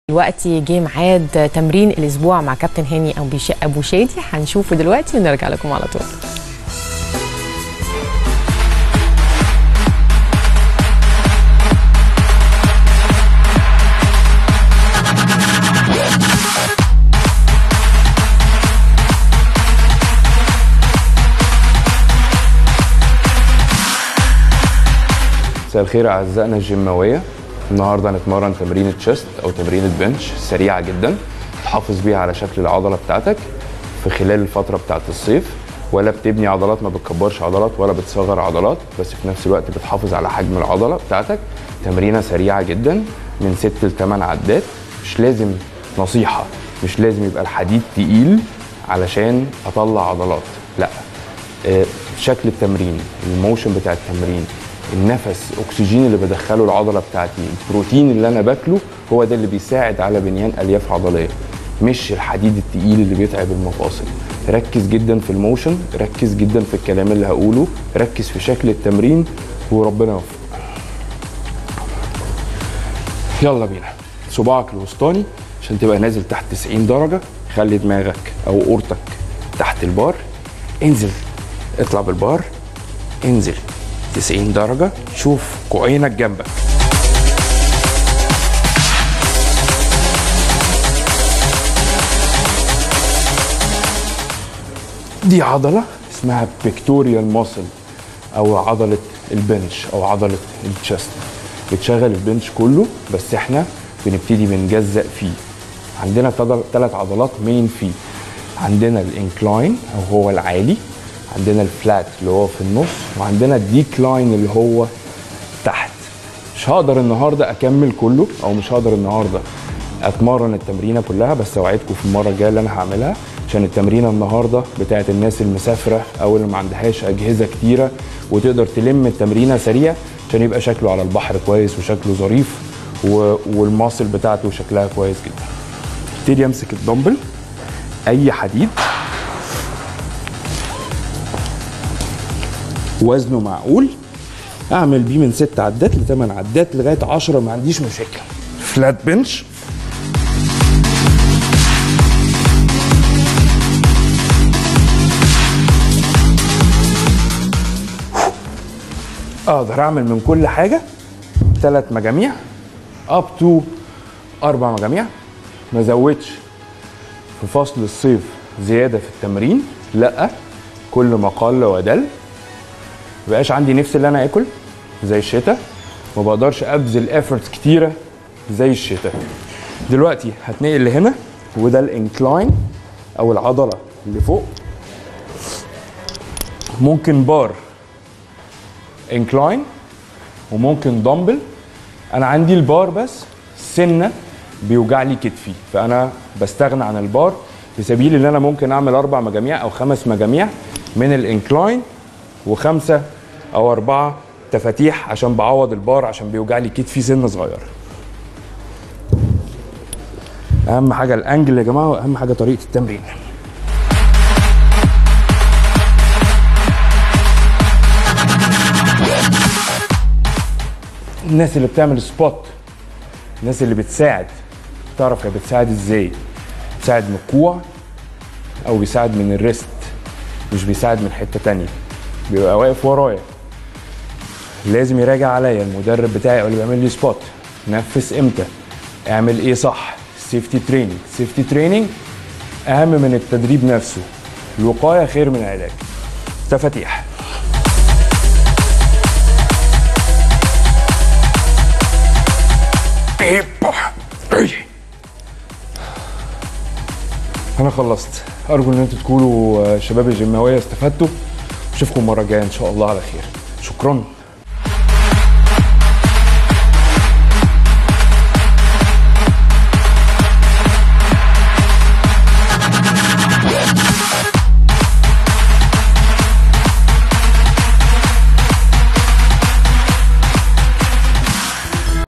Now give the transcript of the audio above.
دلوقتي جه ميعاد تمرين الاسبوع مع كابتن هاني ابو بيش- ابو شادي هنشوفه دلوقتي ونرجع لكم على طول مساء الخير اعزائنا الجيماويه النهارده هنتمرن تمرين تشيست او تمرين بنش سريعه جدا تحافظ بيها على شكل العضله بتاعتك في خلال الفتره بتاعت الصيف ولا بتبني عضلات ما بتكبرش عضلات ولا بتصغر عضلات بس في نفس الوقت بتحافظ على حجم العضله بتاعتك تمرينه سريعه جدا من 6 ل 8 عدات مش لازم نصيحه مش لازم يبقى الحديد تقيل علشان اطلع عضلات لا آه، شكل التمرين الموشن بتاع التمرين النفس الاكسجين اللي بدخله العضله بتاعتي البروتين اللي انا باكله هو ده اللي بيساعد على بنيان الياف عضليه مش الحديد التقيل اللي بيتعب المفاصل ركز جدا في الموشن ركز جدا في الكلام اللي هقوله ركز في شكل التمرين وربنا يوفقك يلا بينا صباعك الوسطاني عشان تبقى نازل تحت 90 درجه خلي دماغك او قورتك تحت البار انزل اطلع بالبار انزل 90 درجه شوف كوعينك جنبك دي عضله اسمها بيكتوريال ماسل او عضله البنش او عضله التشست بتشغل البنش كله بس احنا بنبتدي بنجزأ فيه عندنا ثلاث عضلات مين فيه عندنا الانكلاين او هو العالي عندنا الفلات اللي هو في النص وعندنا الديكلاين اللي هو تحت مش هقدر النهارده اكمل كله او مش هقدر النهارده اتمرن التمرينه كلها بس اوعدكم في المره الجايه اللي انا هعملها عشان التمرينه النهارده بتاعت الناس المسافره او اللي ما عندهاش اجهزه كتيره وتقدر تلم التمرينه سريع عشان يبقى شكله على البحر كويس وشكله ظريف و... والماسل بتاعته شكلها كويس جدا ابتدي امسك الدمبل اي حديد وزنه معقول اعمل بيه من 6 عدات ل 8 عدات لغايه 10 ما عنديش مشاكل فلات بنش اقدر اعمل من كل حاجه ثلاث مجاميع اب تو اربع مجاميع ما زودش في فصل الصيف زياده في التمرين لا كل ما قل ودل مبقاش عندي نفس اللي انا اكل زي الشتاء ما بقدرش ابذل افورتس كتيره زي الشتاء دلوقتي هتنقل لهنا وده الانكلاين او العضله اللي فوق ممكن بار انكلاين وممكن دمبل انا عندي البار بس سنه بيوجع لي كتفي فانا بستغنى عن البار في سبيل ان انا ممكن اعمل اربع مجاميع او خمس مجاميع من الانكلاين وخمسه او اربعه تفاتيح عشان بعوض البار عشان بيوجع لي كتفي سنه صغيره اهم حاجه الانجل يا جماعه واهم حاجه طريقه التمرين الناس اللي بتعمل سبوت الناس اللي بتساعد تعرف هي بتساعد ازاي بتساعد من الكوع او بيساعد من الريست مش بيساعد من حته تانية بيبقى واقف ورايا لازم يراجع عليا المدرب بتاعي او اللي بيعمل لي سبوت نفس امتى اعمل ايه صح سيفتي تريننج سيفتي تريننج اهم من التدريب نفسه الوقايه خير من العلاج تفاتيح انا خلصت ارجو ان انتوا تكونوا شباب الجماويه استفدتوا اشوفكم المره الجايه ان شاء الله على خير شكرا